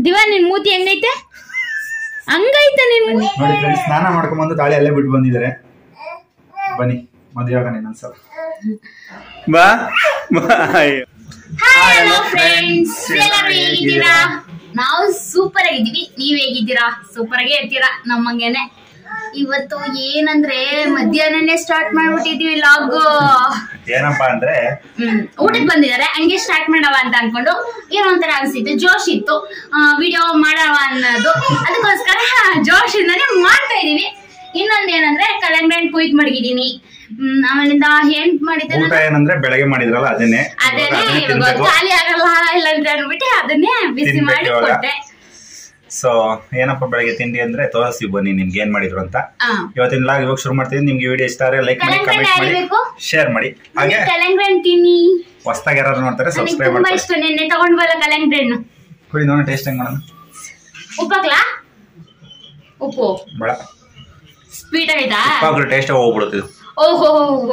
ದಿವಾ ನಿನ್ ಮೂತಿ ಹೆಂಗೈತೆ ಹಂಗೈತೆ ನಿನ್ ಮೂತಿ ನೋಡಿ ಫ್ರೆಂಡ್ಸ್ ಸ್ನಾನ ಮಾಡ್ಕೊಂಡ್ಬಂದು ತಾಳಿ ಅಲ್ಲೇ ಬಿಟ್ಟು ಬಂದಿದ್ದಾರೆ ಬನ್ನಿ ಮದುವೆ ಆಗೋಣ ಇನ್ನೊಂದ್ಸಲ ಬಾ ಬಾಯ್ ಹಾಯ್ ಹಲೋ ಫ್ರೆಂಡ್ಸ್ ಎಲ್ಲರೂ ಹೇಗಿದ್ದೀರಾ ನಾವು ಸೂಪರ್ ಆಗಿದ್ದೀವಿ ನೀವ್ ಹೇಗಿದ್ದೀರಾ ಸೂಪರ್ ಆಗೇ ಇರ್ತೀರಾ ನಮ್ಮಂಗೆನೆ ಇವತ್ತು ಏನಂದ್ರೆ ಮಧ್ಯಾಹ್ನನೇ ಸ್ಟಾರ್ಟ್ ಮಾಡ್ಬಿಟ್ಟಿದೀವಿ ಲಾಗ್ ಏನಪ್ಪಾ ಅಂದ್ರೆ ಹ್ಮ್ ಊಟಕ್ಕೆ ಬಂದಿದ್ದಾರೆ ಹಂಗೆ ಸ್ಟಾರ್ಟ್ ಮಾಡವ ಅಂತ ಅನ್ಕೊಂಡು ಏನೋ ಒಂಥರ ಅನ್ಸಿತ್ತು ಜೋಶ್ ಇತ್ತು ವಿಡಿಯೋ ಮಾಡವ ಅನ್ನೋದು ಅದಕ್ಕೋಸ್ಕರ ಜೋಶ್ ಇಂದಾನೆ ಮಾಡ್ತಾ ಇದೀವಿ ಇನ್ನೊಂದ್ ಏನಂದ್ರೆ ಕಲಂಗಡಿ ಹಣ್ಣು ಕುಯ್ದು ಮಡಗಿದೀನಿ ಹ್ಮ್ ಆಮೇಲಿಂದ ಏನ್ ಮಾಡಿದ್ದೆ ಊಟ ಏನಂದ್ರೆ ಬೆಳಗ್ಗೆ ಮಾಡಿದ್ರಲ್ಲ ಅದನ್ನೇ ಇವಾಗ ಅದನ್ನೇ ಅದನ್ನೇ ಇವಾಗ ತಿನ್ಬೇಕು ಖಾಲಿ ಆಗಲ್ಲ ಇಲ್ಲ ಅಂತ ಅನ್ಬಿಟ್ಟು ಅದನ್ನೇ ಬಿಸಿ ತಿನ್ಬೇಕು ಮಾಡಿ ಇವಾಗ. ಕೊಟ್ಟೆ ಸೊ ಏನಪ್ಪ ಬೆಳಗ್ಗೆ ತಿಂಡಿ ಅಂದ್ರೆ ತೋರಿಸ್ತೀವಿ ಬನ್ನಿ ನಿಮ್ಗೆ ಏನ್ ಮಾಡಿದ್ರು ಅಂತ ಆ. ಇವತ್ತಿನ ಲಾಗ್ ಇವಾಗ ಶುರು ಮಾಡ್ತೀವಿ ನಿಮ್ಗೆ ವಿಡಿಯೋ ಇಷ್ಟ ಆದ್ರೆ ಲೈಕ್ ಮಾಡಿ ಕಲಂಗಡಿ ಕಮೆಂಟ್ ಮಾಡಿ ಯಾರಿಗ್ ಬೇಕು? ಶೇರ್ ಮಾಡಿ ಹಾಗೆ ನನಗೆ ಕಲಂಗಡಿ ಹಣ್ಣು ತಿನ್ನಿ ಹೊಸ್ದಾಗಿ ಯಾರು ನೋಡ್ತಾರೆ ನನಗೆ ಸಬ್ಸ್ಕ್ರೈಬ್ ತುಂಬಾ ಮಾಡ್ಕೊಳ್ಳಿ ಇಷ್ಟ ನಿನ್ನೆ ತಗೊಂಡ್ ಬಲ್ಲ ಕಲಂಗಡಿ ಹಣ್ಣು ಕುಡಿ ನೋಡೋಣ ಟೇಸ್ಟ್ ಹೆಂಗ್ ಮಾಡೋಣ ಉಪ್ಪಾಕ್ಲಾ ಉಪ್ಪು ಬೇಡ ಸ್ವೀಟ್ ಆಗೈತಾ ಉಪ್ಪಾಗ್ರೆ ಟೇಸ್ಟ್ ಹೋಗ್ಬಿಡುತ್ತೆ ಇದು ಓಹೋ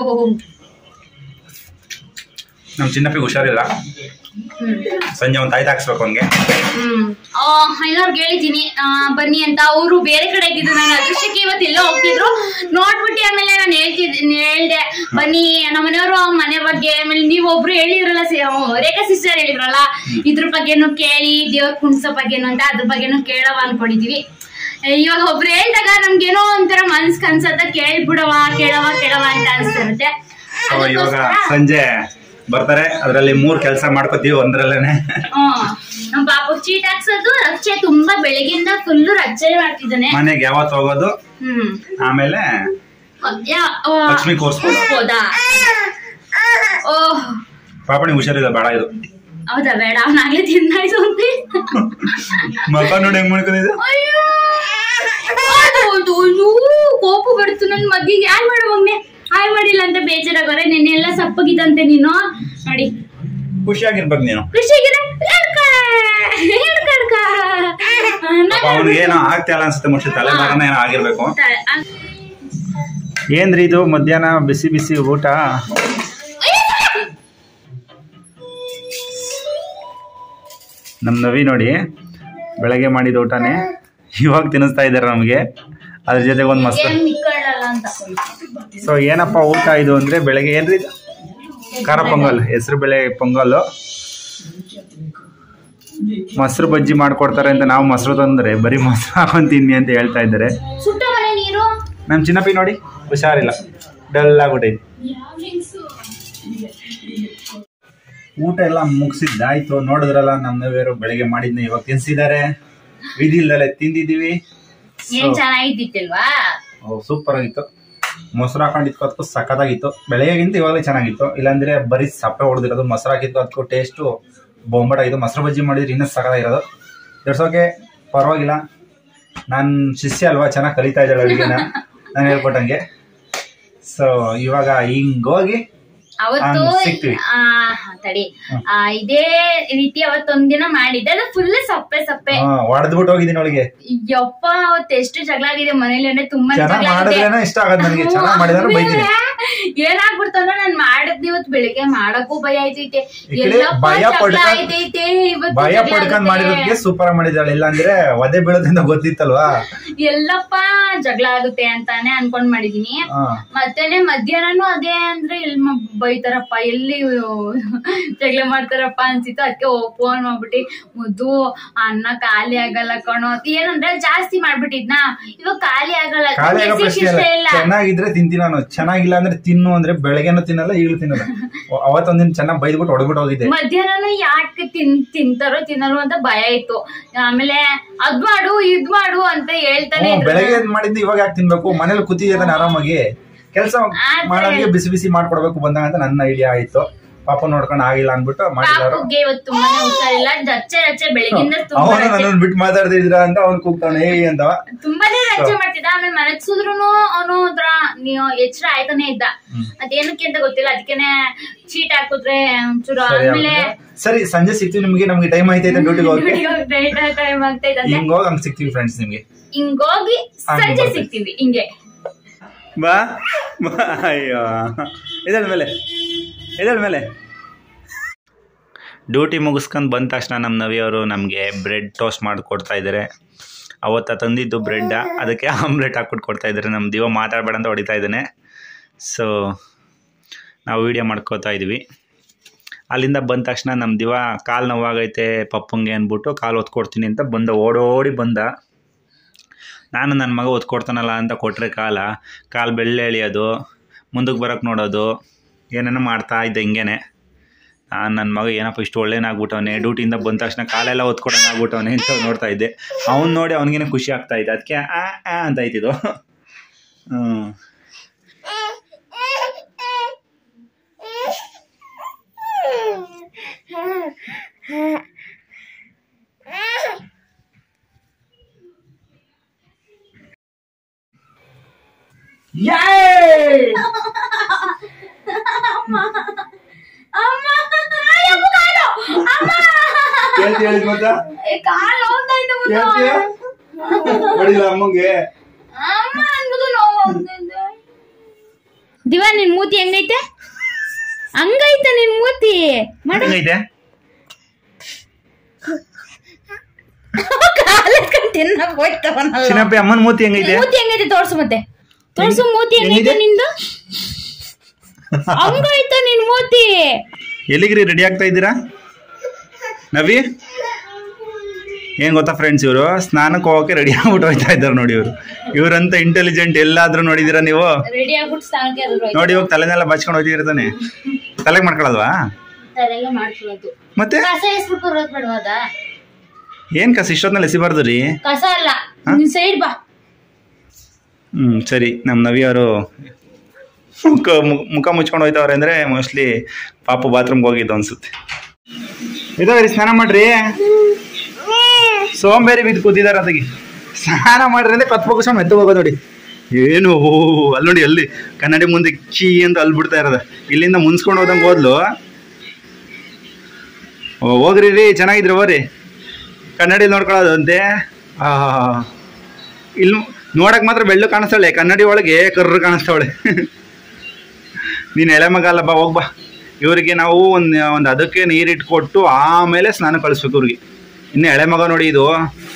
ನಮ್ ಚಿನ್ನಪ್ಪಿಗೆ ಹುಷಾರಿಲ್ಲ ಸಂಜೆ ಒಂದು ತಾಯ್ತು ಹಾಕ್ಸ್ಬೇಕು ಅವ್ನಿಗೆ ಹ್ಮ್ ಐನವ್ರಿಗೆ ಹೇಳಿದ್ದೀನಿ ಆ, ಬನ್ನಿ ಅಂತ ಅವರು ಬೇರೆ ಕಡೆ ಇದ್ದಿದ್ದು ನಾನು ಅದೃಷ್ಟಕ್ಕೆ ಇವತ್ತು ಎಲ್ಲೋ ಹೋಗ್ತಿದ್ರು ನೋಡ್ಬಿಟ್ಟು ಆಮೇಲೆ ನಾನು ಹೇಳ್ತಿದ್ದೀನಿ ಹೇಳ್ದೆ ಬನ್ನಿ ನಮ್ಮ ಮನೆಯವರು ಮನೆ ಬಗ್ಗೆ ಆಮೇಲೆ ನೀವು ಒಬ್ರು ಹೇಳಿದ್ರಲ್ಲ ಸಿ- ಆ, ರೇಖಾ ಸಿಸ್ಟರ್ ಹೇಳಿದ್ರಲ್ಲ ಇದ್ರ ಬಗ್ಗೆನು ಕೇಳಿ ದೇವ್ರ ಕುಣ್ಸೋ ಬಗ್ಗೆನು ಅಂತ ಅದ್ರ ಬಗ್ಗೆನು ಕೇಳವ ಅನ್ಕೊಂಡಿದೀವಿ ಇವಾಗ ಒಬ್ರು ಹೇಳ್ದಾಗ ನಮ್ಗೇನೋ ಒಂಥರ ಮನ್ಸ್ ಕನ್ಸತ್ತ ಕೇಳ್ಬಿಡವ ಕೇಳವ ಕೇಳವ ಅಂತ ಅನ್ಸ್ತಿರುತ್ತೆ ಸೊ ಇವಾಗ ಸಂಜೆ ಬರ್ತಾರೆ ಅದರಲ್ಲಿ ಮೂರ್ ಕೆಲಸ ಮಾಡ್ಕೋತೀವಿ ಒಂದ್ರಲ್ಲೇನೆ ಹ್ಮ್ ನಮ್ ಪಾಪ ಚೀಟ್ ಹಾಕ್ಸೋದು ರಚ್ಚೆ ತುಂಬಾ ಬೆಳಗಿಂದ ಫುಲ್ ರಚ್ಚೆ ಮಾಡ್ತಿದ್ದಾನೆ ಮನೆಗೆ ಯಾವತ್ತು ಹೋಗೋದು ಹ್ಮ್ ಆಮೇಲೆ ಯಾ- ಆ, ಲಕ್ಷ್ಮಿ ಕೂರ್ಸ್ಬೋದು ಹೌದಾ ಓಹ್ ಪಾಪಣಿ ಹುಷಾರಿಲ್ಲ ಬೇಡ ಇದು ಹೌದಾ ಬೇಡ ಅವನಾಗ್ಲೇ ತಿನ್ನಾಯ್ತು ಅಂತೆ ಮಕ್ಕ ನೋಡಿ ಹೆಂಗ್ ಮಾಡ್ಕೊಂಡಿದೆ ಅಯ್ಯೋ ಹೌದು, ಅಯ್ಯೋ, ಕೋಪ ಬರ್ತು ನನ್ ಮಗಿಗೆ ಯಾರು ಮಾಡೋ ಮಗ್ನೆ ಹಾಯ್ ಮಾಡಿಲ್ಲ ಅಂತ ಬೇಜಾರಾಗೋರೆ ನಿನ್ನೆ ಎಲ್ಲ ಸಪ್ಪಗಿದಂತೆ ನೀನು ನೋಡಿ ಖುಷಿಯಾಗಿರ್ಬೇಕು ನೀನು ಖುಷಿಯಾಗಿರ ಹೇಳ್ಕ ಹೇಳ್ಕಡ್ಕ ಪಾಪ ಅವ್ನಿಗೆ ಏನೋ ಆಗ್ತಾ ಇಲ್ಲ ಅನ್ಸುತ್ತೆ ಮುಟ್ಟಿ ತಲೆ ಭಾರನ ಏನೋ ಆಗಿರ್ಬೇಕು ಏನ್ರಿ ಇದು ಮಧ್ಯಾಹ್ನ ಬಿಸಿ ಬಿಸಿ ಊಟ ನಮ್ ನವಿ ನೋಡಿ ಬೆಳಗ್ಗೆ ಮಾಡಿದ ಊಟನೇ ಇವಾಗ ತಿನ್ನಿಸ್ತಾ ಇದ್ದಾರೆ ನಮಗೆ ಅದ್ರ ಜೊತೆಗೆ ಒಂದು ಮಸ್ತ್ ಏನ್ ಮಿಕ್ಕಳಲ್ಲ ಅಂತ ಸೊ ಏನಪ್ಪ ಊಟ ಇದು ಅಂದ್ರೆ ಬೆಳಗ್ಗೆ ಏನ್ರಿ ಇದು? ಖಾರ ಪೊಂಗಲ್ ಹೆಸರು ಬೇಳೆ ಪೊಂಗಲ್ಲು ಮೊಸರು ಬಜ್ಜಿ ಮಾಡ್ಕೊಡ್ತಾರೆ ಅಂತ ನಾವು ಮೊಸರು ತಂದ್ರೆ ಬರೀ ಮೊಸರು ಹಾಕೊಂಡ್ ತಿನ್ನಿ ಅಂತ ಹೇಳ್ತಾ ಇದ್ದಾರೆ ಸುಟ್ಟ ಮನೆ ನೀರು ನಮ್ ಚಿನ್ನಪ್ಪಿ ನೋಡಿ ಹುಷಾರಿಲ್ಲ ಡಲ್ ಆಗ್ಬಿಟ್ಟೈತಿ ಊಟ ಎಲ್ಲ ಮುಗಿಸಿದ್ದಾಯ್ತು ನೋಡಿದ್ರಲ್ಲ ನಮ್ಮ ನವ್ಯರು ಬೆಳಿಗ್ಗೆ ಮಾಡಿದ್ನ ಇವಾಗ ತಿನ್ಸಿದ್ದಾರೆ ವಿಧಿ ಇಲ್ದಲೆ ತಿಂದಿದ್ದೀವಿ ಏನ್ ಚೆನ್ನಾಗಿದ್ದಿತ್ತಲ್ವಾ ಸೂಪರ್ ಆಗಿತ್ತು ಮೊಸರು ಹಾಕೊಂಡಿದ್ಕು ಅದಕ್ಕೂ ಸಖತ್ತಾಗಿತ್ತು ಬೆಳಗ್ಗೆಗಿಂತ ಇವಾಗಲೇ ಚೆನ್ನಾಗಿತ್ತು ಇಲ್ಲಾಂದ್ರೆ ಬರೀ ಸಪ್ಪೆ ಹೊಡೆದಿರೋದು ಮೊಸರು ಹಾಕಿದ್ಕು ಅದಕ್ಕೂ ಟೇಸ್ಟು ಬೊಂಬಾಟಾಗಿತ್ತು ಮೊಸರು ಬಜ್ಜಿ ಮಾಡಿದ್ರೆ ಇನ್ನೂ ಸಖತ್ತಾಗಿರೋದು ದರ್ಸೋಕೆ ಪರವಾಗಿಲ್ಲ ನಾನು ಶಿಷ್ಯ ಅಲ್ವಾ ಚೆನ್ನಾಗಿ ಕಲಿತಾ ಇದ್ದಾಳೆ ಅಡುಗೆನ ನಾನು ಹೇಳ್ಕೊಟ್ಟಂಗೆ ಸೊ ಇವಾಗ ಹಿಂಗೋಗಿ ಅವತ್ತು ಹಂಗ್ ಸಿಗ್ತೀವಿ. ಆ ತಡಿ ಆ, ಇದೇ ರೀತಿ ಅವತ್ತೊಂದಿನ ಮಾಡಿದ್ದೆ ಅದು ಫುಲ್ ಸಪ್ಪೆ ಸಪ್ಪೆ ಹೊಡೆದ್ಬಿಟ್ಟು ಹೋಗಿದ್ದೀನಿ ಅವಳಿಗೆ ಯಪ್ಪ ಅವತ್ತು ಎಷ್ಟು ಜಗಳ ಆಗಿದೆ ಮನೇಲಿ ಅಂದ್ರೆ ತುಂಬಾ ಚೆನ್ನಾಗಿ ಜಗಳ ಆಗಿದೆ ಮಾಡಿದ್ರೇನೆ ಇಷ್ಟ ಆಗೋದು ನನಗೆ ಚೆನ್ನಾಗಿ ಮಾಡಿದ್ರೆ ಬೈತೀನಿ ಏನಾಗ್ಬಿಡ್ತು ಅಂದ್ರೆ ನಾನ್ ಮಾಡದ್ ಇವತ್ತು ಬೆಳಿಗ್ಗೆ ಮಾಡಕ್ಕೂ ಭಯ ಆಯ್ತೈತೆ ಈ ಕಡೆ ಎಲ್ಲಪ್ಪ ಭಯ ಜಗಳ ಪಡ್ಕೊಂಡ್- ಆಯ್ತೈತೆ ಇವತ್ತು ಭಯ ಜಗಳ ಪಡ್ಕೊಂಡ್ ಆಗುತ್ತೆ. ಮಾಡಿರೋದಕ್ಕೆ ಸೂಪರ್ ಮಾಡಿದಾಳೆ ಇಲ್ಲಾಂದ್ರೆ ಒದೆ ಬೀಳೋದ್ರಿಂದ ಗೊತ್ತಿತ್ತಲ್ವಾ ಎಲ್ಲಪ್ಪ ಜಗಳ ಆಗುತ್ತೆ ಅಂತಾನೆ ಅನ್ಕೊಂಡ್ ಮಾಡಿದೀನಿ ಹಾ ಮತ್ತೇನೆ ಮಧ್ಯಾಹ್ನನು ಅದೇ ಅಂದ್ರೆ ಎಲ್ ಮ- ಬೈತಾರಪ್ಪ ಎಲ್ಲಿ ಜಗಳ ಮಾಡ್ತಾರಪ್ಪ ಅನ್ಸಿತ್ತು ಅದಕ್ಕೆ ಫೋನ್ ಮಾಡ್ಬಿಟ್ಟು ಮುದ್ದು ಅನ್ನ ಖಾಲಿ ಆಗಲ್ಲ ಕಣೋ ಅಂತ ಏನಂದ್ರೆ ಜಾಸ್ತಿ ಮಾಡ್ಬಿಟ್ಟಿದ್ನಾ ಇವಾಗ ಖಾಲಿ ಆಗಲ್ಲ ಖಾಲಿ ಆಗೋ ನಂಗೆ ಪ್ರಶ್ನೆ ಇಷ್ಟ ಇಲ್ಲ ಇಲ್ಲ ಚೆನ್ನಾಗಿದ್ರೆ ತಿಂತೀನಿ ನಾನು ಚೆನ್ನಾಗಿಲ್ಲ ಅಂದ್ರೆ ತಿನ್ನು ಅಂದ್ರೆ ಬೆಳಗ್ಗೆನೂ ತಿನ್ನಲ್ಲ ಈಗಲೂ ತಿನ್ನಲ್ಲ ಅವತ್ತೊಂದಿನ ಚೆನ್ನಾಗಿ ಬೈದ್ಬಿಟ್ಟು ಹೊಡೆದ್ಬಿಟ್ಟು ಹೋಗಿದ್ದೆ ಮಧ್ಯಾಹ್ನನು ಯಾಕೆ ತಿನ್ ತಿಂತಾರೋ ತಿನ್ನಲ್ವೋ ಅಂತ ಭಯ ಇತ್ತು ಆಮೇಲೆ ಅದ್ ಮಾಡು ಇದ್ ಮಾಡು ಅಂತ ಹೇಳ್ತಾನೆ ಹ್ಮ್, ಇದ್ರು. ಬೆಳಗ್ಗೆ ಎದ್ದು ಮಾಡಿದ್ದು ಇವಾಗ ಯಾಕೆ ತಿನ್ಬೇಕು ಮನೇಲಿ ಕೂತಿದ್ದಾನೆ ಆರಾಮಾಗಿ ಕೆಲಸ ಆದ್ರೆ- ಮಾಡೋರಿಗೆ ಬಿಸಿ ಬಿಸಿ ಮಾಡ್ಕೊಡ್ಬೇಕು ಬಂದಾಗ ಅಂತ ನನ್ನ ಐಡಿಯಾ ಆಯ್ತು ಪಾಪ ನೋಡ್ಕೊಂಡು ಆಗಿಲ್ಲ ಅನ್ಬಿಟ್ಟು ಮಾಡಿದಾರು ಪಾಪುಗೆ ಇವತ್ತು ತುಂಬಾನೇ ಹುಷಾರಿಲ್ಲ ರಚ್ಚೆ ರಚ್ಚೆ ಬೆಳಗಿಂದ ತುಂಬಾ ಅವನು ರಚ್ಚೆ ನನ್ನನ್ನು ಬಿಟ್ಟು ಮಾತಾಡ್ತಿದ್ರ ಅಂತ ಅವ್ನು ಕೂಗ್ತಾನೆ ಹೇ ಅಂತವ ತುಂಬಾನೇ ರಚ್ಚೆ ಮಾಡ್ತಿದ್ದ ಆಮೇಲೆ ಮನಗ್ಸುದ್ರುನು ಅವನು ಒಂಥರ ನೀವು ಎಚ್ಚರ ಆಯ್ತಾನೆ ಇದ್ದ ಅದೇನಕ್ಕೆ ಅಂತ ಗೊತ್ತಿಲ್ಲ ಅದಕ್ಕೇನೆ ಚೀಟ್ ಹಾಕಿದ್ರೆ ಒಂಚೂರು ಸರಿ ಆಮೇಲೆ ಆಗ್ಬಿಟ್ರೆ. ಸರಿ ಸಂಜೆ ಸಿಗ್ತೀವಿ ನಿಮ್ಗೆ ನಮ್ಗೆ ಟೈಮ್ ಆಯ್ತೈತೆ ಡ್ಯೂಟಿಗೆ ಹೋಗಿ ಟೈಮ್ ಆಗ್ತೈತೆ ಹಿಂಗ್ ಹೋಗಿ ಹಂಗ್ ಸಿಗ್ತೀವಿ ಫ್ರೆಂಡ್ಸ್ ನಿಮ್ಗೆ ಹಿಂಗೋಗಿ ಹಂಗ್ ಸಂಜೆ ಬರ್ತೀವಿ. ಸಿಗ್ತೀವಿ ಹಿಂಗೆ ಬಾ ಬಾ ಅಯ್ಯೋ ಇದಳ ಮೇಲೆ ಇದಳ ಮೇಲೆ ಡ್ಯೂಟಿ ಮುಗಿಸ್ಕೊಂಡು ಬಂದ ತಕ್ಷಣ ನಮ್ಮ ನವಿಯವರು ನಮಗೆ ಬ್ರೆಡ್ ಟೋಸ್ಟ್ ಮಾಡಿ ಕೊಡ್ತಾ ಇದ್ದಾರೆ ಅವತ್ತ ತಂದಿದ್ದು ಬ್ರೆಡ್ಡ ಅದಕ್ಕೆ ಆಮ್ಲೆಟ್ ಹಾಕ್ಬಿಟ್ಟು ಕೊಡ್ತಾ ಇದ್ದಾರೆ ನಮ್ಮ ದಿವ ಮಾತಾಡಬೇಡ ಅಂತ ಹೊಡಿತಾ ಇದ್ದಾನೆ ಸೊ ನಾವು ವೀಡಿಯೋ ಮಾಡ್ಕೋತಾ ಇದ್ವಿ ಅಲ್ಲಿಂದ ಬಂದ ತಕ್ಷಣ ನಮ್ಮ ದಿವ ಕಾಲು ನೋವಾಗೈತೆ ಪಪ್ಪಂಗೆ ಅಂದ್ಬಿಟ್ಟು ಕಾಲು ಒತ್ಕೊಡ್ತೀನಿ ಅಂತ ಬಂದ ಓಡೋಡಿ ಬಂದ ನಾನು ನನ್ನ ಮಗ ಒತ್ಕೊಡ್ತಾನಲ್ಲ ಅಂತ ಕೊಟ್ಟರೆ ಕಾಲ ಕಾಲು ಬೆಳ್ಳೆ ಎಳಿಯೋದು ಮುಂದಕ್ಕೆ ಬರೋಕ್ಕೆ ನೋಡೋದು ಏನೇನೋ ಮಾಡ್ತಾ ಇದ್ದೆ ಹಿಂಗೇನೆ ನಾನು ನನ್ನ ಮಗ ಏನಪ್ಪ ಇಷ್ಟು ಒಳ್ಳೆನಾಗ್ಬಿಟ್ಟವನೆ ಡ್ಯೂಟಿಯಿಂದ ಬಂದ ತಕ್ಷಣ ಕಾಲೆಲ್ಲ ಒತ್ಕೊಡೋಣ ಆಗ್ಬಿಟ್ಟವನೆ ಅಂತ ನೋಡ್ತಾ ಇದ್ದೆ ಅವ್ನು ನೋಡಿ ಅವನಿಗೇನೆ ಖುಷಿ ಆಗ್ತಾ ಇದೆ ಅದಕ್ಕೆ ಆ ಆ ಅಂತ ಆಯ್ತಿದ್ದು ಹ್ಞೂ ಅಮ್ಮ ಅಯ್ಯಪ್ಪ ಕಾಲು ಅಮ್ಮ ಕೇಳ್ತಿ ಹೇಳಿದ್ ಮತ್ತ ಏ, ಕಾಲು ನೋವ್ತಾ ಇತ್ತು ಮುದ್ದು. ಕೇಳ್ತೀಯ ಹೊಡಿಲ್ಲ ಅಮ್ಮಂಗೆ ಅಮ್ಮ ಅನ್ಬೋದು ನೋವು ಆಗ್ತಿದೆ. ದಿವಾ ನಿನ್ ಮೂತಿ ಹೆಂಗೈತೆ ಹಂಗೈತೆ ನಿನ್ ಮೂತಿ ಮಾಡು ಹೆಂಗೈತೆ ಕಾಲಕ್ಕಂಡ್ ತಿನ್ನಕ್ ಹೋಯ್ತವನಲ್ಲ ಚಿನ್ನಪ್ಪಿ ಅಮ್ಮನ ಮೂತಿ ಹೆಂಗೈತೆ ಮೂತಿ ಹೆಂಗೈತೆ ತೋರ್ಸು ಮತ್ತೆ ತೋರ್ಸು ಮೂತಿ ಹೆಂಗೈತೆ ಹೆಂಗಿದೆ? ನಿಂದು ಹಂಗೈತೆ ನಿನ್ ಮೂತಿ ಎಲ್ಲಿಗ್ರಿ ರೆಡಿ ಆಗ್ತಾ ಇದ್ದೀರಾ ನವಿ ಏನ್ ಗೊತ್ತಾ ಫ್ರೆಂಡ್ಸ್ ಇವರು ಸ್ನಾನಕ್ಕೆ ಹೋಗಕ್ಕೆ ರೆಡಿ ಆಗ್ಬಿಟ್ಟು ಹೋಗ್ತಾ ಇದ್ದಾರೆ ನೋಡಿ ಇವರು ಇವರಂತ ಇಂಟೆಲಿಜೆಂಟ್ ಎಲ್ಲಾದ್ರೂ ನೋಡಿದೀರಾ ನೀವು ರೆಡಿ ಆಗ್ಬಿಟ್ಟು ಸ್ನಾನಕ್ಕೆ ಯಾರಾದ್ರು ಹೋಯ್ತು. ನೋಡಿ ಇವಾಗ ತಲೆನೆಲ್ಲ ಬಚ್ಕೊಂಡು ಹೋಗ್ತಿರ್ತಾನೆ ತಲೆಗೆ ಮಾಡ್ಕೊಳಲ್ವಾ ತಲೆಗೆ ಮಾಡ್ಕೊಳ್ಳೋದು ಮತ್ತೆ ಕಸ ಎಸ್ಬಿಟ್ಟು ಬರೋದ್ ಬಿಡ್ಬೋದ ಏನ್ ಕಸ ಇಷ್ಟೊತ್ನಲ್ಲಿ ಎಸಿಬಾರ್ದು ರೀ ಕಸ ಅಲ್ಲ ನಿನ್ ಸೈಡ್ ಬಾ ಹ್ಮ್ ಸರಿ ನಮ್ಮ ನವಿಯವರು ಮುಖ ಮು- ಮುಖ ಮುಚ್ಕೊಂಡು ಹೋಯ್ತವ್ರೆ ಅಂದ್ರೆ ಮೋಸ್ಟ್ಲಿ ಪಾಪು ಬಾತ್ರೂಮ್ಗೆ ಹೋಗಿದ್ದು ಅನ್ಸುತ್ತೆ ಇದಾವ್ರಿ ಸ್ನಾನ ಮಾಡ್ರಿ ಸೋಂಬೇರಿ ಬಿದ್ದು ಕೂತಿದಾರ ಅದಕ್ಕೆ ಸ್ನಾನ ಮಾಡ್ರಿ ಅಂದ್ರೆ ಕತ್ ಬಗ್ಸ್ಕೊಂಡು ಮೆತ್ತಗೆ ಹೋಗೋದು ನೋಡಿ ಏನು ಓ ಅಲ್ಲಿ ನೋಡಿ ಅಲ್ಲಿ ಕನ್ನಡಿ ಮುಂದೆ ಕೀ ಅಂತ ಅಲ್ಲಿ ಬಿಡ್ತಾ ಇರೋದು ಇಲ್ಲಿಂದ ಮುನ್ಸ್ಕೊಂಡು ಹೋದಂಗೆ ಹೋದ್ಲು ಓ ಹೋಗ್ರಿ ರೀ ಚೆನ್ನಾಗಿದ್ರಿ ಹೋಗ್ರಿ ಕನ್ನಡಿ ನೋಡ್ಕೊಳ್ಳೋದು ಅಂತೆ ಆ ಇಲ್ಲಿ ನೋಡಕ್ ಮಾತ್ರ ಬೆಳ್ಳು ಕಾಣಿಸ್ತಾಳೆ ಕನ್ನಡಿ ಒಳಗೆ ಕರ್ರು ಕಾಣಿಸ್ತಾವಳೆ ನೀನು ಎಳೆ ಮಗ ಅಲ್ಲ ಬಾ ಹೋಗ್ಬಾ ಇವರಿಗೆ ನಾವು ಒಂದು ಒಂದು ಅದಕ್ಕೆ ನೀರಿಟ್ಕೊಟ್ಟು ಆಮೇಲೆ ಸ್ನಾನ ಕಳಿಸ್ಬೇಕು ಇವ್ರಿಗೆ ಇನ್ನು ಎಳೆ ಮಗ ನೋಡಿ ಇದು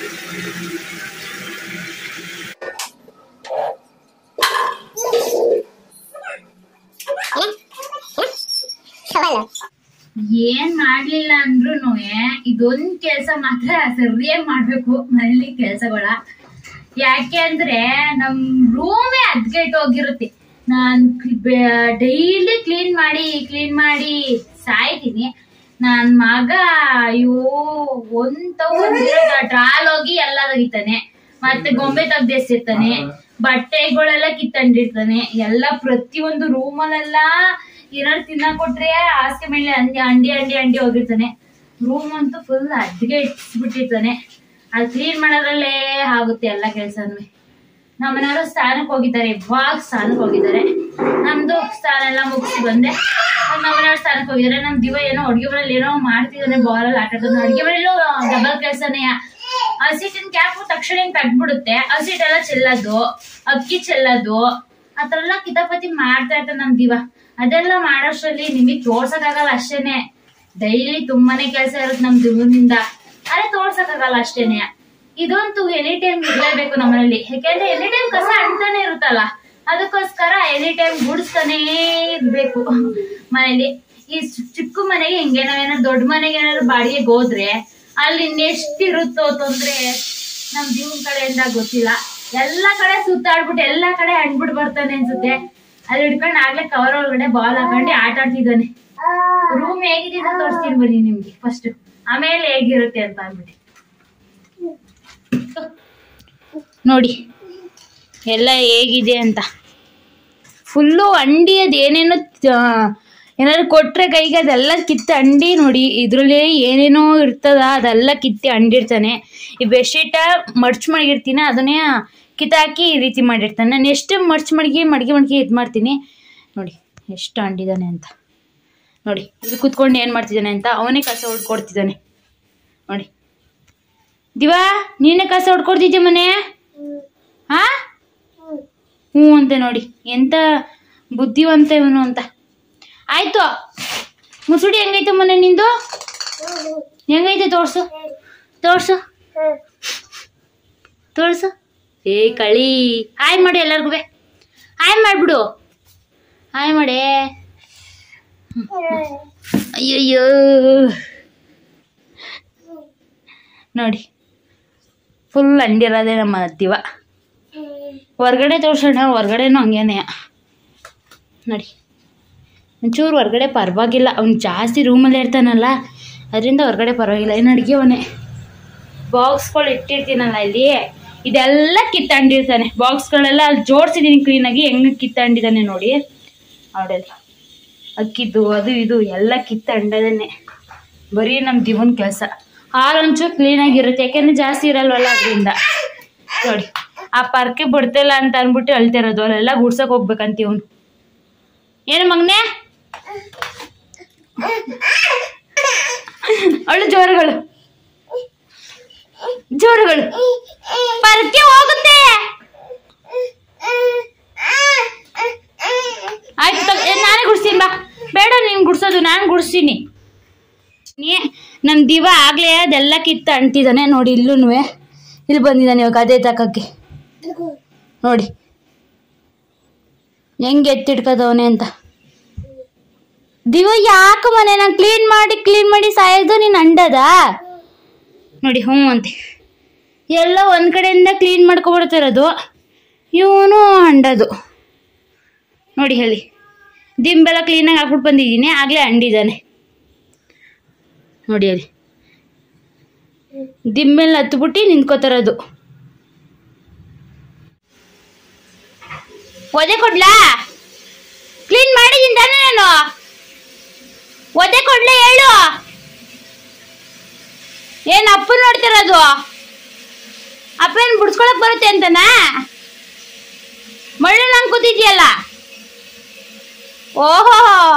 ಏನ್ ಮಾಡ್ಲಿಲ್ಲ ಅಂದ್ರೂ ಇದೊಂದ್ ಕೆಲ್ಸ ಮಾತ್ರ ಸರಿಯಾಗಿ ಮಾಡ್ಬೇಕು ಮನೇಲಿ ಕೆಲ್ಸಗಳ ಯಾಕೆ ಅಂದ್ರೆ ನಮ್ ರೂಮೇ ಅದ್ಗೆಟ್ ಹೋಗಿರುತ್ತೆ ನಾನ್ ಡೈಲಿ ಕ್ಲೀನ್ ಮಾಡಿ ಕ್ಲೀನ್ ಮಾಡಿ ಸಾಯ್ತೀನಿ ನನ್ ಮಗ ಅಯ್ಯೋ ಒಂದ್ ಟ್ರಾಲ್ ಹೋಗಿ ಎಲ್ಲ ತೆಗಿತಾನೆ ಮತ್ತೆ ಗೊಂಬೆ ತೆಗ್ದೆಸಿರ್ತಾನೆ ಬಟ್ಟೆಗಳೆಲ್ಲ ಕಿತ್ತಂಡಿರ್ತಾನೆ ಎಲ್ಲ ಪ್ರತಿಯೊಂದು ರೂಮಲ್ಲೆಲ್ಲ ಏನಾದ್ರು ತಿನ್ನಕ್ ಕೊಟ್ರೆ ಹಾಸಿಗೆ ಮೇಲೆ ಅಂಡಿ ಅಂಡಿ ಅಂಡಿ ಅಂಡಿ ಹೋಗಿರ್ತಾನೆ ರೂಮ್ ಅಂತೂ ಫುಲ್ ಅದ್ಗೆ ಇಟ್ಬಿಟ್ಟಿರ್ತಾನೆ ಅದು ಕ್ಲೀನ್ ಮಾಡೋದ್ರಲ್ಲೇ ಆಗುತ್ತೆ ಎಲ್ಲ ಕೆಲ್ಸನೂ ನಮ್ಮ ಮನೆಯವರು ಸ್ನಾನಕ್ಕೆ ಹೋಗಿದ್ದಾರೆ ಇವಾಗ ಸ್ನಾನಕ್ಕೆ ಹೋಗಿದ್ದಾರೆ ನಮ್ದು ಸ್ನಾನ ಎಲ್ಲ ಮುಗಿಸಿ ಬಂದೆ ನಮ್ಮ ಮನೆಯವ್ರು ಸ್ನಾನಕ್ಕೆ ಹೋಗಿದ್ದಾರೆ ನಮ್ ದಿವ ಏನೋ ಅಡ್ಗೆ ಮನೇಲಿ ಏನೋ ಮಾಡ್ತಿದ್ದಾನೆ ಬಾಲಲ್ಲಿ ಆಟ ಆಡೋದು ಅಡ್ಗೆ ಮನೇಲೂ ಡಬಲ್ ಕೆಲಸನೇ ಹಸಿಟ್ಟಿನ ಕ್ಯಾಪು ತಕ್ಷಣ ಹಿಂಗ್ ತಗ್ಬಿಡುತ್ತೆ ಹಸಿಟ್ಟೆಲ್ಲ ಚೆಲ್ಲೋದು ಅಕ್ಕಿ ಚೆಲ್ಲೋದು ಆತರ ಎಲ್ಲ ಕಿತಾಪತಿ ಮಾಡ್ತಾ ಇರ್ತಾನೆ ನಮ್ ದಿವ ಅದೆಲ್ಲ ಮಾಡೋಷ್ಟ್ರಲ್ಲಿ ನಿಮಗ್ ತೋರ್ಸಕ್ಕಾಗಲ್ಲ ಅಷ್ಟೇನೆ ಡೈಲಿ ತುಂಬಾನೇ ಕೆಲಸ ಇರುತ್ತೆ ನಮ್ ದಿವನಿಂದ ಅದೇ ತೋರ್ಸಕ್ಕಾಗಲ್ಲ ಅಷ್ಟೇನೆ ಇದಂತೂ ಎನಿ ಟೈಮ್ ಇರ್ಲೇಬೇಕು ನಮ್ಮನೇಲಿ ಯಾಕೆಂದ್ರೆ ಎನಿ ಟೈಮ್ ಕಸ ಅಂತಾನೆ ಇರುತ್ತಲ್ಲ ಅದಕ್ಕೋಸ್ಕರ ಎನಿ ಟೈಮ್ ಗುಡಿಸ್ತಾನೇ ಇರ್ಬೇಕು ಮನೇಲಿ ಈ ಚಿ- ಚಿಕ್ಕ ಮನೆಗೆ ಹಿಂಗೆ ನಾವೇನಾದ್ರು ದೊಡ್ಡ ಮನೆಗೆ ಏನಾದ್ರು ಬಾಡಿಗೆಗೆ ಹೋದ್ರೆ ಅಲ್ಲಿ ಇನ್ನೆಷ್ಟಿರುತ್ತೋ ತೊಂದ್ರೆ ನಮ್ ಜೀವನ ಕಡೆಯಿಂದ ಗೊತ್ತಿಲ್ಲ ಎಲ್ಲಾ ಕಡೆ ಸುತ್ತಾಡ್ಬಿಟ್ಟು ಎಲ್ಲಾ ಕಡೆ ಅಂಡ್ಬಿಟ್ಟು ಬರ್ತಾನೆ ಅನ್ಸುತ್ತೆ ಅಲ್ಲಿ ಹಿಡ್ಕೊಂಡು ಆಗ್ಲೇ ಕವರ್ ಒಳಗಡೆ ಬಾಲ್ ಹಾಕೊಂಡು ಆಟ ಆಡ್ತಿದ್ದಾನೆ ರೂಮ್ ಹೇಗಿದೆ ಅಂತ ತೋರಿಸ್ತೀನಿ ಬನ್ನಿ ನಿಮ್ಗೆ ಫಸ್ಟ್ ಆಮೇಲೆ ಹೇಗಿರುತ್ತೆ ಅಂತ ಅಂದ್ಬಿಟ್ಟು ನೋಡಿ ಎಲ್ಲ ಹೇಗಿದೆ ಅಂತ ಫುಲ್ಲು ಅಂಡಿ ಅದು ಏನೇನೋ ತ- ಏನಾದ್ರು ಕೊಟ್ರೆ ಕೈಗೆ ಅದೆಲ್ಲ ಕಿತ್ತು ಅಂಡಿ ನೋಡಿ ಇದ್ರಲ್ಲಿ ಏನೇನೋ ಇರ್ತದ ಅದೆಲ್ಲ ಕಿತ್ತಿ ಅಂಡಿರ್ತಾನೆ ಈ ಬೆಡ್ಶೀಟ ಮಡ್ಚ್ ಮಡಗಿರ್ತೀನಿ ಅದನ್ನೇ ಕಿತ್ತಾಕಿ ಈ ರೀತಿ ಮಾಡಿರ್ತಾನೆ ನಾನು ಎಷ್ಟು ಮಡ್ಚ್ ಮಡಗಿ ಮಡಗಿ ಮಡಗಿ ಇದು ಮಾಡ್ತೀನಿ ನೋಡಿ ಎಷ್ಟು ಅಂಡಿದಾನೆ ಅಂತ ನೋಡಿ ಇದು ಕುತ್ಕೊಂಡು ಏನು ಮಾಡ್ತಿದ್ದಾನೆ ಅಂತ ಅವನೇ ಕಸ ಹೊಡ್ಕೊಡ್ತಿದ್ದಾನೆ ನೋಡಿ ದಿವಾ ನೀನೇ ಕಸ ಹೊಡ್ಕೊಡ್ತಿದ್ದೆ ಮನೆ ಹಾ ಹ್ಞೂ ಅಂತೆ ನೋಡಿ ಎಂತ ಬುದ್ಧಿವಂತ ಇವನು ಅಂತ ಆಯ್ತು ಮುಸುಡಿ ಹೆಂಗೈತೆ ಮನೆ ನಿಂದು ಹೆಂಗೈತೆ ತೋರ್ಸು ತೋರ್ಸು ತೋರ್ಸು ಏ ಕಳಿ ಹಾಯ್ ಮಾಡಿ ಎಲ್ಲರಿಗೂ ಹಾಯ್ ಮಾಡ್ಬಿಡು ಹಾಯ್ ಮಾಡಿ ಅಯ್ಯಯ್ಯೋ ನೋಡಿ ಫುಲ್ ಅಂಡಿರೋದೇ ನಮ್ಮ ದಿವ ಹೊರ್ಗಡೆ ತೋರ್ಸೋಣ ಹೊರ್ಗಡೆನೂ ಹಂಗೇನೆ ನೋಡಿ ಒಂಚೂರು ಹೊರ್ಗಡೆ ಪರವಾಗಿಲ್ಲ ಅವ್ನು ಜಾಸ್ತಿ ರೂಮಲ್ಲೇ ಇರ್ತಾನಲ್ಲ ಅದರಿಂದ ಹೊರ್ಗಡೆ ಪರವಾಗಿಲ್ಲ ಏನು ಅಡುಗೆ ಅವನೇ ಬಾಕ್ಸ್ಗಳು ಇಟ್ಟಿರ್ತೀನಲ್ಲ ಇಲ್ಲಿ ಇದೆಲ್ಲ ಕಿತ್ತಂಡಿರ್ತಾನೆ ಬಾಕ್ಸ್ಗಳೆಲ್ಲ ಅಲ್ಲಿ ಜೋಡಿಸಿದ್ದೀನಿ ಕ್ಲೀನಾಗಿ ಹೆಂಗೆ ಕಿತ್ತಂಡಿದ್ದಾನೆ ನೋಡಿ ಅವಡಲ್ಲಿ ಅಕ್ಕಿದ್ದು ಅದು ಇದು ಎಲ್ಲ ಕಿತ್ತಂಡದೇನೆ ಬರೀ ನಮ್ಮ ದಿವನ್ ಕೆಲಸ ಹಾಲು ಒಂಚೂರು ಕ್ಲೀನಾಗಿರುತ್ತೆ ಯಾಕೆಂದ್ರೆ ಜಾಸ್ತಿ ಇರಲ್ವಲ್ಲ ಅದರಿಂದ ನೋಡಿ ಆ ಪರ್ಕೆ ಬಿಡ್ತಿಲ್ಲ ಅಂತ ಅಂದ್ಬಿಟ್ಟು ಅಳ್ತಿರೋದು ಅಲ್ಲೆಲ್ಲ ಗುಡ್ಸಕ್ಕೆ ಹೋಗ್ಬೇಕಂತ ಇವನು ಏನು ಮಗನೇ ಅವಳು ಜೋರುಗಳು ಜೋರುಗಳು ಪರ್ಕೆ ಹೋಗುತ್ತೆ ಆಯ್ತು ತಗೋ. ಏ, ನಾನೇ ಗುಡ್ಸ್ತೀನಿ ಬಾ ಬೇಡ ನೀನು ಗುಡ್ಸೋದು ನಾನು ಗುಡ್ಸ್ತೀನಿ ನೀ ನಮ್ಮ ದಿವ ಆಗ್ಲೇ ಅದೆಲ್ಲ ಕಿತ್ತು ಅಂಟಿದ್ದಾನೆ ನೋಡಿ ಇಲ್ಲೂ ಇಲ್ಲಿ ಬಂದಿದ್ದಾನೆ ಇವಾಗ ಅದೇ ತಕಕ್ಕೆ ನೋಡಿ ಹೆಂಗೆ ಎತ್ತಿಡ್ಕದವನೆ ಅಂತ ದಿವ ಯಾಕೆ ಮನೆ ನಾನು ಕ್ಲೀನ್ ಮಾಡಿ ಕ್ಲೀನ್ ಮಾಡಿ ಸಾಯೋದು ನೀನು ಅಂಡದ ನೋಡಿ ಹ್ಞೂ ಅಂತೆ ಎಲ್ಲ ಒಂದು ಕಡೆಯಿಂದ ಕ್ಲೀನ್ ಮಾಡ್ಕೊಬಿಡ್ತಿರೋದು ಇವನು ಅಂಡದು ನೋಡಿ ಹೇಳಿ ದಿಂಬೆಲ್ಲ ಕ್ಲೀನಾಗಿ ಹಾಕ್ಬಿಟ್ಟು ಬಂದಿದ್ದೀನಿ ಆಗಲೇ ಅಂಡಿದ್ದಾನೆ ನೋಡಿ ಅಲ್ಲಿ ದಿಂಬೆಲ್ಲ ಹತ್ಬಿಟ್ಟು ನಿಂತ್ಕೋತಾರದು ಒದೆ ಕೊಡ್ಲಾ ಕ್ಲೀನ್ ಮಾಡಿದ್ದೀನಿ ತಾನೇ ನಾನು ಒದೆ ಕೊಡ್ಲಾ ಹೇಳು ಏನ್ ಅಪ್ಪ ನೋಡ್ತಿರೋದು ಅಪ್ಪ ಏನ್ ಬಿಡ್ಸ್ಕೊಳಕ್ ಬರುತ್ತೆ ಅಂತನಾ ಮಳ್ಳು ನಂಗೆ ಕೂತಿದ್ಯಲ್ಲ ಓಹೋ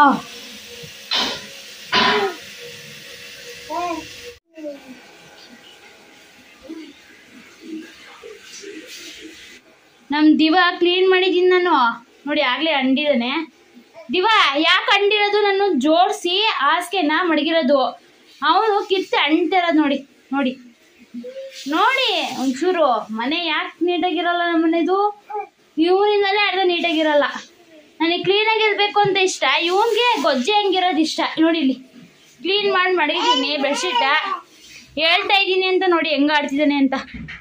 ನಮ್ ದಿವ ಕ್ಲೀನ್ ಮಾಡಿದ್ದೀನಿ ನಾನು ನೋಡಿ ಆಗ್ಲೇ ಅಂಡಿದಾನೆ ದಿವ ಯಾಕೆ ಅಂಡಿರೋದು ನಾನು ಜೋಡಿಸಿ ಹಾಸಿಗೆನ ಮಡಗಿರೋದು ಅವನು ಕಿತ್ತೆ ಅಂಟಿರೋದು ನೋಡಿ ನೋಡಿ ನೋಡಿ ಒಂಚೂರು ಮನೆ ಯಾಕೆ ನೀಟಾಗಿರಲ್ಲ ನಮ್ಮ ಮನೆದು ಇವನಿಂದಲೇ ಅರ್ಧ ನೀಟಾಗಿರಲ್ಲ ನನಗೆ ಕ್ಲೀನಾಗಿರ್ಬೇಕು ಅಂತ ಇಷ್ಟ ಇವನ್ಗೆ ಗೊಜ್ಜೆ ಹಂಗಿರೋದು ಇಷ್ಟ ನೋಡಿ ಇಲ್ಲಿ ಕ್ಲೀನ್ ಮಾಡಿ ಮಡಗಿದ್ದೀನಿ ಬೆಡ್ಶೀಟ ಹೇಳ್ತಾ ಇದ್ದೀನಿ ಅಂತ ನೋಡಿ ಹೆಂಗ ಆಡ್ತಿದ್ದಾನೆ ಅಂತ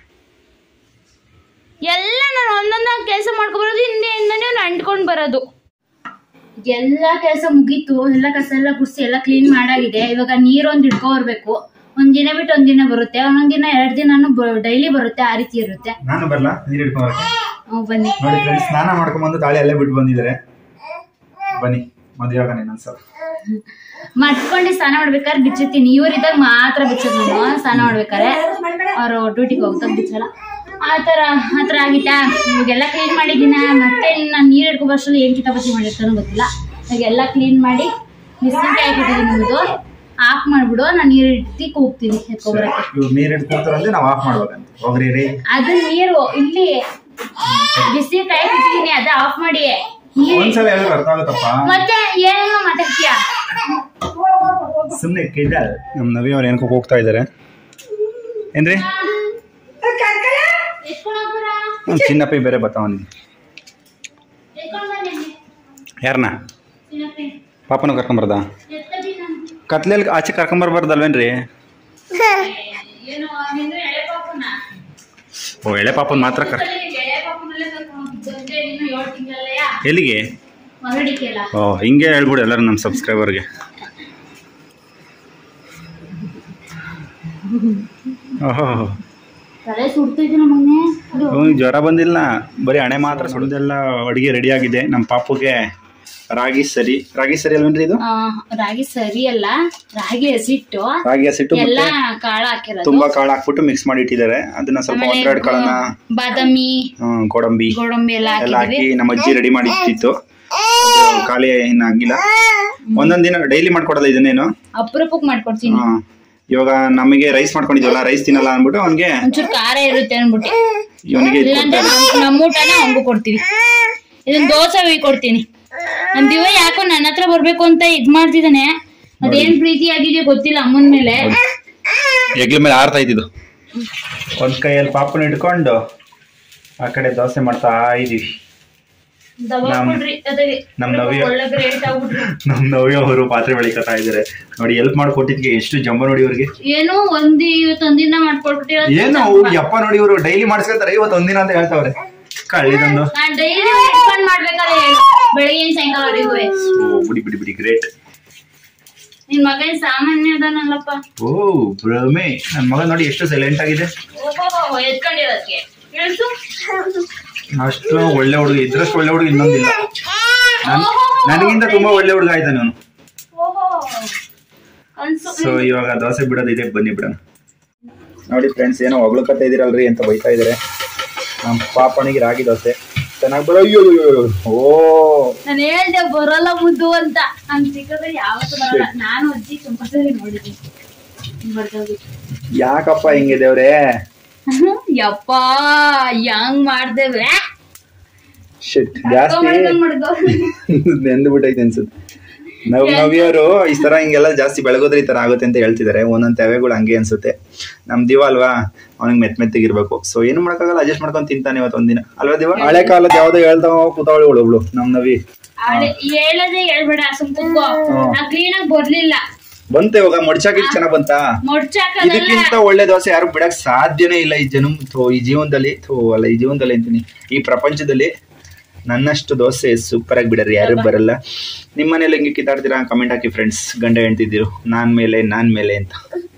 ಎಲ್ಲ ನಾನು ಒಂದೊಂದಾಗಿ ಕೆಲಸ ಮಾಡ್ಕೊಬರೋದು ಹಿಂದೆಯಿಂದನೇ ಅವ್ನು ಅಂಟ್ಕೊಂಡು ಬರೋದು ಎಲ್ಲ ಕೆಲಸ ಮುಗೀತು ಎಲ್ಲ ಕಸ ಎಲ್ಲ ಗುಡ್ಸಿ ಎಲ್ಲ ಕ್ಲೀನ್ ಮಾಡಾಗಿದೆ ಇವಾಗ ನೀರೊಂದು ಇಟ್ಕೊ ಬರ್ಬೇಕು ಒಂದ್ ದಿನ ಬಿಟ್ಟು ಒಂದ್ ದಿನ ಬರುತ್ತೆ ಒಂದೊಂದ್ ದಿನ ಎರಡ್ ದಿನಾನು ಡೈಲಿ ಬರುತ್ತೆ ಆ ರೀತಿ ಇರುತ್ತೆ ನಾನು ಬರಲ್ಲ ನೀರು ಹಿಡ್ಕೊಂಬರಕ್ಕೆ ಹ್ಮ್, ಬನ್ನಿ ನೋಡಿ ಫ್ರೆಂಡ್ಸ್ ಸ್ನಾನ ಮಾಡ್ಕೊಂಬಂದು ತಾಳಿ ಅಲ್ಲೇ ಬಿಟ್ಟು ಬಂದಿದ್ದಾರೆ ಬನ್ನಿ ಮದುವೆ ಆಗೋಣ ಇನ್ನೊಂದ್ಸಲ ಮಟ್ಕೊಂಡು ಸ್ನಾನ ಮಾಡ್ಬೇಕಾದ್ರೆ ಬಿಚ್ಚಿರ್ತೀನಿ ಇವ್ರಿದ್ದಾಗ ಮಾತ್ರ ಬಿಚ್ಚೋದು ನಾನು ಸ್ನಾನ ಮಾಡ್ಬೇಕಾದ್ರೆ ಅವರು ಡ್ಯೂಟಿಗೆ ಹೋಗ್ದಾಗ ಬಿಚ್ಚಲ್ಲ ಆ ಥರ ಆ ಥರ ಆಗಿತ್ತಾ ಇವಾಗೆಲ್ಲ ಕ್ಲೀನ್ ಮಾಡಿದ್ದೀನ ಮತ್ತೆ ನಾನು ನೀರು ಹಿಡ್ಕೊ ಬರೋಷ್ಟ್ರಲ್ಲಿ ಏನು ಕಿತಾಪತಿ ಮಾಡಿರ್ತಾನೋ ಗೊತ್ತಿಲ್ಲ ಇವಾಗೆಲ್ಲ ಕ್ಲೀನ್ ಮಾಡಿ ಮಿಸ್ಸಿಂಗ್ ಹಾಕಿದ್ದೀನಿ ನಿಮ್ಮದು ಆಫ್ ಮಾಡ್ಬಿಡು ನಾನು ನೀರು ಇಟ್ಟು ಕೂಗ್ತೀನಿ ಎತ್ಕೊಬರಕ್ಕೆ ಇವ್ರು ನೀರು ಹಿಡ್ಕೊಳ್ತಾರ ಅಂದ್ರೆ ನಾವು ಆಫ್ ಮಾಡ್ಬೇಕಂತ ಹೋಗ್ರಿ ರೀ ಅದು ನೀರು ಇಲ್ಲಿ ಬಿಸಿ ಕಾಯಿ ಬಿಟ್ಟಿದ್ದೀನಿ ಅದ ಆಫ್ ಮಾಡಿ ನೀರು ಒಂದ್ಸಲ ಹೇಳಿದ್ರೆ ಅರ್ಥ ಆಗುತ್ತಪ್ಪ ಮತ್ತೆ ಏನೇನೋ ಮಾತಾಡ್ತೀಯಾ ಸುಮ್ಮನೆ ಕೇಳ ನಮ್ಮ ನವಿ ಅವ್ರು ಏನಕ್ಕೆ ಹೋಗ್ತಾ ಇದ್ದಾರೆ ಏನ್ರಿ ಎತ್ಕೊಂಡು ಹೋಗ್ಬಾರ ನಮ್ಮ ಚಿನ್ನಪ್ಪಿ ಬೇರೆ ಬರ್ತಾವನಿ ಎತ್ಕೊಂಡು ಬನ್ನಿ ಯಾರನ್ನ ಚಿನ್ನಪ್ಪಿ. ಪಾಪನ ಕರ್ಕೊಂಬರ್ದ ಎತ್ತದಿ ನಾನು. ಕತ್ಲೆಯಲ್ಲಿ ಆಚೆ ಕರ್ಕೊಂಬರ್ಬಾರ್ದಲ್ವೇನ್ರಿ ಏನು ನಿಂದು ಎಳೆ ಪಾಪುನ? ಓ ಎಳೆ ಪಾಪನ ಮಾತ್ರ ಕರ್ ಸರಿ, ಎಳೆ ಪಾಪುನಲ್ಲೇ ಕರ್ಕೊಂಡು ಬಂದೆ, ಇನ್ನು ಏಳು ತಿಂಗಳಲ್ಲಯ್ಯ? ಎಲ್ಲಿಗೆ ಹೊರಡಿಕೆಲ್ಲ. ಓ ಹಿಂಗೆ ಹೇಳ್ಬಿಡು ಎಲ್ಲರೂ ನಮ್ಮ ಸಬ್ಸ್ಕ್ರೈಬರ್ಗೆ ಓಹೋ ತಲೆ ಸುಡ್ತೈತೆ ನಮ್ಮನೆ ಅದು ಅವ್ನಿಗೆ ಜ್ವರ ಬಂದಿಲ್ಲ ಬರೀ ಹಣೆ ಮಾತ್ರ ಸುಳ್ದೆಲ್ಲ ಅಡುಗೆ ರೆಡಿ ಆಗಿದೆ ನಮ್ಮ ಪಾಪುಗೆ ರಾಗಿ ಸರಿ ರಾಗಿ ಸರಿ ಅಲ್ವೇನ್ರಿ ಇದು ಆ, ರಾಗಿ ಸರಿ ಅಲ್ಲ ರಾಗಿ ಹಸಿಟ್ಟು ರಾಗಿ ಹಸಿಟ್ಟು ಎಲ್ಲ ಮತ್ತೆ ಕಾಳು ಹಾಕಿರೋದು ತುಂಬಾ ಕಾಳು ಹಾಕ್ಬಿಟ್ಟು ಮಿಕ್ಸ್ ಮಾಡಿ ಇಟ್ಟಿದ್ದಾರೆ ಅದನ್ನ ಸ್ವಲ್ಪ ಆಮೇಲೆ ಒಂದೆರಡು ಕಾಳನ್ನ ಬಾದಾಮಿ ಹ್ಮ್, ಗೋಡಂಬಿ ಗೋಡಂಬಿ ಎಲ್ಲ ಎಲ್ಲ ಹಾಕಿದ್ವಿ ಹಾಕಿ ನಮ್ಮ ಅಜ್ಜಿ ರೆಡಿ ಮಾಡಿ ಇಟ್ಟಿತ್ತು ಅದು ಖಾಲಿ ಇನ್ನು ಆಗಿಲ್ಲ ಒಂದೊಂದ್ ದಿನ ಡೈಲಿ ಮಾಡ್ಕೊಡಲ್ಲ ಇದನ್ನೇನು ಅಪರೂಪಕ್ಕೆ ಮಾಡ್ಕೊಡ್ತೀನಿ ಹಾ. ಇವಾಗ ನಮಗೆ ರೈಸ್ ಮಾಡ್ಕೊಂಡಿದ್ವಲ್ಲ ರೈಸ್ ತಿನ್ನಲ್ಲ ಅಂದ್ಬಿಟ್ಟು ಅವನಿಗೆ ಒಂಚೂರು ಖಾರ ಇರುತ್ತೆ ಅನ್ಬಿಟ್ಟು ಇವನಿಗೆ ಇಲ್ಲಾಂದ್ರೆ ನಮ್- ನಮ್ಮ ಊಟನ ಅವ್ನಿಗೂ ಕೊಡ್ತೀವಿ ಇದನ್ನ ದೋಸೆ ಹುಯ್ ಕೊಡ್ತೀನಿ ನಮ್ ದಿವ ಯಾಕೋ ನನ್ನ ಹತ್ರ ಬರ್ಬೇಕು ಅಂತ ಇದ್ ಮಾಡ್ತಿದ್ದಾನೆ ಅದೇನ್ ಪ್ರೀತಿ ಆಗಿದೆಯೋ ಗೊತ್ತಿಲ್ಲ ಅಮ್ಮನ ಮೇಲೆ ಹೆಗ್ಲ ಮೇಲೆ ಆರ್ತಾ ಇದ್ದಿದ್ದು ಒಂದ್ ಕೈಯಲ್ಲಿ ಪಾಪನ ಇಟ್ಕೊಂಡು ಆ ಕಡೆ ದೋಸೆ ಮಾಡ್ತಾ ಇದೀವಿ ದಬಾಕ್ಬಿಡ್ರಿ ಅದೇ ನಮ್ ನವ್ಯ- ಒಳ್ಳೆ ರೇಟ್ ಆಗ್ಬಿಟ್ರಿ ನಮ್ ನವ್ಯ ಅವರು ಪಾತ್ರೆ ಬೆಳಿಕತ್ತಾ ಇದಾರೆ ನೋಡಿ ಎಲ್ಪ್ ಮಾಡ್ಕೊಟ್ಟಿದ್ಗೆ ಎಷ್ಟು ಜಂಬ ನೋಡಿ ಇವ್ರಿಗೆ ಏನೋ ಒಂದ್ ಇವತ್ತು ಒಂದಿನ ಮಾಡ್ಕೊಟ್ಬಿಟ್ಟಿರೋ ಏನು ಅವ್ರು ಯಪ್ಪ ನೋಡಿ ಇವರು ಡೈಲಿ ಮಾಡಿಸ್ಕೊತಾರೆ ಇವತ್ತು ಒಂದಿನ ಅಂತ ಹೇಳ್ತಾವ್ರೆ ಕಳ್ಳಿದೊಂದು ನಾನ್ ಡೈಲಿ ಟಿಫನ್ ಮಾಡ್ಬೇಕಾದ್ರೆ ಹೇಳು ಬೆಳಗ್ಗೆ ಸಾಯಂಕಾಲವರೆಗೂ ಓ ಬಿಡಿ ಬಿಡಿ ಬಿಡಿ ಗ್ರೇಟ್ ನಿನ್ ಮಗನ್ ಸಾಮಾನ್ಯ ಅದಾನಲ್ಲಪ್ಪ ಓ ಭ್ರಮೆ ನನ್ ಮಗ ನೋಡಿ ಎಷ್ಟು ಸೈಲೆಂಟ್ ಆಗಿದೆ ಓಹೋ ಎತ್ಕೊಂಡಿರೋದಕ್ಕೆ ಹೇಳ್ಸು ಅಷ್ಟು ಒಳ್ಳೆ ಹುಡುಗ ಇದ್ರಷ್ಟು ಒಳ್ಳೆ ಹುಡುಗ ಇನ್ನೊಂದಿಲ್ಲ ನನ್- ನನಗಿಂತ ತುಂಬಾ ಒಳ್ಳೆ ಹುಡುಗ ಆಯ್ತಾನೆ ಅವನು ಓಹೋ ಕನ್ಸು ಸೊ ಇವಾಗ ದೋಸೆ ಬಿಡೋದಿದೆ ಬನ್ನಿ ಬಿಡೋಣ ನೋಡಿ ಫ್ರೆಂಡ್ಸ್ ಏನೋ ಹೊಗಳಕತ್ತ ಇದೀರಲ್ರಿ ಅಂತ ಬೈತಾ ಇದಾರೆ ನಮ್ಮ ಪಾಪನಿಗೆ ರಾಗಿ ದೋಸೆ ಚೆನ್ನಾಗಿ ಬರೋ ಅಯ್ಯೋ ಅಯ್ಯೋ, ಅಯ್ಯೋ. ಓ ನಾನು ಹೇಳ್ದೆ ಬರಲ್ಲ ಮುದ್ದು ಅಂತ ನನ್ ಸಿಕ್ಕದ್ರೆ ಯಾವತ್ತೂ ಬರಲ್ಲ ನಾನು ಅಜ್ಜಿ ತುಂಬಾ ಸರಿ ನೋಡಿದ್ದೀನಿ ಬರ್ತೋಗಿ ಯಾಕಪ್ಪ ಹಿಂಗೆ ದೇವ್ರೆ ಯಪ್ಪ ಹೆಂಗ್ ಮಾಡ್ದೇವೆ ಶಿಟ್ ಜಾಸ್ತಿ ನೆಂದು ಬಿಟ್ಟೈತೆ ಅನ್ಸುತ್ತೆ ನವ್ ನವ್ಯವರು ಈ ತರ ಹಿಂಗೆಲ್ಲ ಜಾಸ್ತಿ ಬೆಳಗೋದ್ರೆ ಈ ತರ ಆಗುತ್ತೆ ಅಂತ ಹೇಳ್ತಿದ್ದಾರೆ ಒಂದೊಂದ್ ತೆವೆಗಳು ಹಂಗೆ ಅನ್ಸುತ್ತೆ ನಮ್ ದಿವ ಅಲ್ವಾ ಅವ್ನಿಗೆ ಮೆತ್ ಮೆತ್ತಗಿರ್ಬೇಕು ಸೊ ಏನು ಮಾಡಕ್ಕಾಗಲ್ಲ ಅಡ್ಜಸ್ಟ್ ಮಾಡ್ಕೊಂಡ್ ತಿಂತಾನೆ ಇವತ್ತು ಒಂದಿನ ಅಲ್ವಾ ದಿವ ಹಳೆ ಕಾಲದ ಯಾವ್ದೋ ಹೇಳ್ತಾವ ಕೂತಾವಳಿ ಒಬ್ಳು ನಮ್ ನವಿ ಹೇಳದೆ ಹೇಳ್ಬೇಡ ಸುಮ್ಕೋ ನಾ ಕ್ಲೀನ್ ಆಗಿ ಬರ್ಲಿಲ್ಲ ಬಂತೆ ಇವಾಗ ಮಡ್ಚಾಕಿಟ್ ಚೆನ್ನಾಗ್ ಬಂತಾ ಮೊಡ್ಚಾಕಲ್ಲ ಇದಕ್ಕಿಂತ ಒಳ್ಳೆ ದೋಸೆ ಯಾರು ಬಿಡಕ್ ಸಾಧ್ಯನೇ ಇಲ್ಲ ಈ ಜನ ಥೋ ಈ ಜೀವನದಲ್ಲಿ ಥೋ ಅಲ್ಲ ಈ ಜೀವನದಲ್ಲಿ ಅಂತೀನಿ ಈ ಪ್ರಪಂಚದಲ್ಲಿ ನನ್ನಷ್ಟು ದೋಸೆ ಸೂಪರ್ ಆಗಿ ಬಿಡರಿ ಯಾರು ಬರಲ್ಲ ನಿಮ್ಮ ಮನೇಲಿ ಹೆಂಗೆ ಕಿತ್ತಾಡ್ತೀರಾ ಕಮೆಂಟ್ ಹಾಕಿ ಫ್ರೆಂಡ್ಸ್ ಗಂಡ ಹೆಂಡ್ತಿದ್ದೀರು ನಾನ್ ಮೇಲೆ ನಾನ್ ಮೇಲೆ ಅಂತ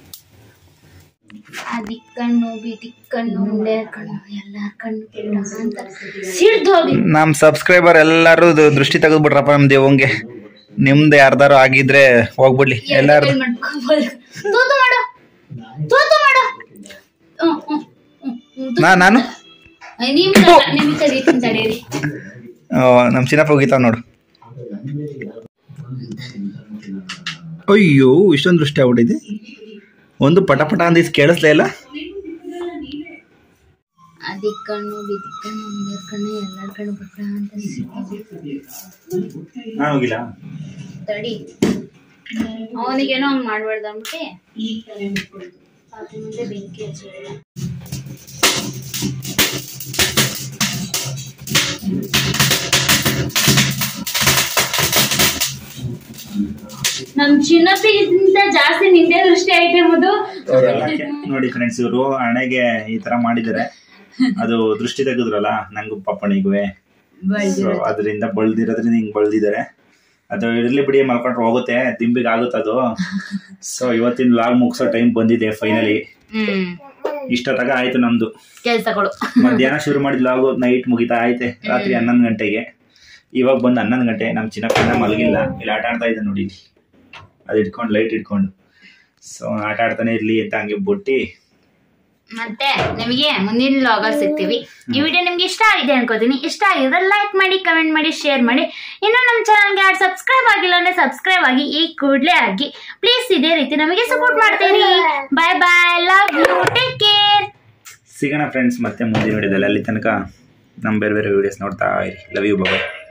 ಅದಿಕ್ಕಣ್ಣು ಬಿದಿಕ್ಕಣ್ಣು ಮುಂಡೆ ಕಣ್ಣು ಎಲ್ಲಾರ ಕಣ್ಣು ಕೆಳ ಅಂತ ಸಿಡ್ದು ಹೋಗಿ ನಮ್ ಸಬ್ಸ್ಕ್ರೈಬರ್ ಎಲ್ಲಾರು ದೃಷ್ಟಿ ತೆಗೆದ್ಬಿಟ್ರಪ್ಪ ನಮ್ ದೇವಂಗೆ ನಿಮ್ದು ಯಾರ್ದಾರು ಆಗಿದ್ರೆ ಹೋಗ್ಬಿಡ್ಲಿ ಎಲ್ಲಾರು ಮಾಡ್ಕೊಬೋದು ತೂತು ಮಾಡು ತೂತು ಮಾಡು ಹ್ಮ್, ಹ್ಮ್, ಹ್ಮ್, ಹ್ಮ್. ನಾ ನಾನು ನಿಮಿಷ ನಿಮಿಷ ರೀತಿ ತಡೀರಿ ಆ, ನಮ್ ಚಿನ್ನಪ್ಪ ಹೋಗಿತಾವ ನೋಡು ಅಯ್ಯೋ ಇಷ್ಟೊಂದು ದೃಷ್ಟಿ ಆಗ್ಬಿಟ್ಟಿದೆ ಒಂದು ಪಟ ಪಟ ಅಂದಿದ್ ಕೇಳಿಸ್ಲೇ ಇಲ್ಲ ಅದಿಕ್ಕಣ್ಣು ಬಿದಿಕ್ಕಣ್ಣು ಮುಂಡೆ ಕಣ್ಣು ಎಲ್ಲಾರ ಕಣ್ಣು ಬಿಟ್ಟ ಅಂತ ಸಿಕ್ಕಿದೆ. ನಾನು ಹೋಗಿಲ್ಲ ತಡಿ ಅವನಿಗೇನೋ ಹಂಗ್ ಮಾಡ್ಬಾರ್ದು ಅಂದ್ಬಿಟ್ಟು ಪಾತ್ರೆ ಮುಂದೆ ಬೆಂಕಿ ಹಚ್ಚಿಲ್ಲ ನಮ್ ಚಿನ್ನಪ್ಪಿಗಿಂತ ಜಾಸ್ತಿ ನಿಂದೆ ದೃಷ್ಟಿ ಐತೆ ಮದು ನೋಡಿ ಫ್ರೆಂಡ್ಸ್ ಇವರು ಹಣೆಗೆ ಈ ತರ ಮಾಡಿದ್ದಾರೆ ಅದು ದೃಷ್ಟಿ ತೆಗೆದ್ರಲ್ಲ ನಂಗೂ ಪಪ್ಪಣಿಗುವೆ ಸೊ ಅದರಿಂದ ಬಳ್ದಿರೋದ್ರಿಂದ ಹಿಂಗ್ ಬಳ್ದಿದ್ದಾರೆ ಅದು ಇರ್ಲಿ ಬಿಡಿ ಮಲ್ಕೊಂಡ್ರೆ ಹೋಗುತ್ತೆ ದಿಂಬಿಗೆ ಆಗುತ್ತೆ ಅದು ಸೊ ಇವತ್ತಿನ ಲಾಗ್ ಮುಗಿಸೋ ಟೈಮ್ ಬಂದಿದೆ ಫೈನಲಿ ಹ್ಮ್ ಇಷ್ಟೊತ್ತಾಗ ಆಯ್ತು ನಮ್ದು ಕೆಲ್ಸಗಳು ಮಧ್ಯಾಹ್ನ ಶುರು ಮಾಡಿದ ಲಾಗು ನೈಟ್ ಮುಗಿತಾ ಐತೆ ರಾತ್ರಿ ಹನ್ನೊಂದು ಗಂಟೆಗೆ ಇವಾಗ ಬಂದು ಹನ್ನೊಂದು ಗಂಟೆ ನಮ್ಮ ಚಿನ್ನಪ್ಪನ ಮಲಗಿಲ್ಲ ಇಲ್ಲಿ ಆಟ ಆಡ್ತಾ ಇದ್ದೆ ನೋಡಿ ಇಲ್ಲಿ. ಅದು ಇಟ್ಕೊಂಡು ಲೈಟ್ ಇಟ್ಕೊಂಡು ಸೊ ಆಟ ಆಡ್ತಾನೆ ಇರ್ಲಿ ಅಂತ ಹಂಗೆ ಬುಟ್ಟಿ ಮತ್ತೆ ನಿಮಗೆ ಮುಂದಿನ ಲಾಗಲ್ಲಿ ಸಿಗ್ತೀವಿ ಈ ವಿಡಿಯೋ ನಿಮ್ಗೆ ಇಷ್ಟ ಆಗಿದೆ ಅನ್ಕೋತೀನಿ ಇಷ್ಟ ಆಗಿದ್ರೆ ಲೈಕ್ ಮಾಡಿ ಕಮೆಂಟ್ ಮಾಡಿ ಶೇರ್ ಮಾಡಿ ಇನ್ನು ನಮ್ಮ ಚಾನಲ್ಗೆ ಯಾರು ಸಬ್ಸ್ಕ್ರೈಬ್ ಆಗಿಲ್ಲ ಅಂದ್ರೆ ಸಬ್ಸ್ಕ್ರೈಬ್ ಆಗಿ ಈ ಕೂಡಲೇ ಆಗಿ ಪ್ಲೀಸ್ ಇದೇ ರೀತಿ ನಮಗೆ ಸಪೋರ್ಟ್ ಮಾಡ್ತೀರಿ bye bye love you take care ಸಿಗೋಣ ಫ್ರೆಂಡ್ಸ್ ಮತ್ತೆ ಮುಂದಿನ ವಿಡಿಯೋದಲ್ಲಿ ಅಲ್ಲಿ ತನಕ ನಮ್ಮ ಬೇರೆ ಬೇರೆ ವಿಡಿಯೋಸ್ ನೋಡ್ತಾ ಇರಿ ಲವ್ ಯು ಬಾಯ್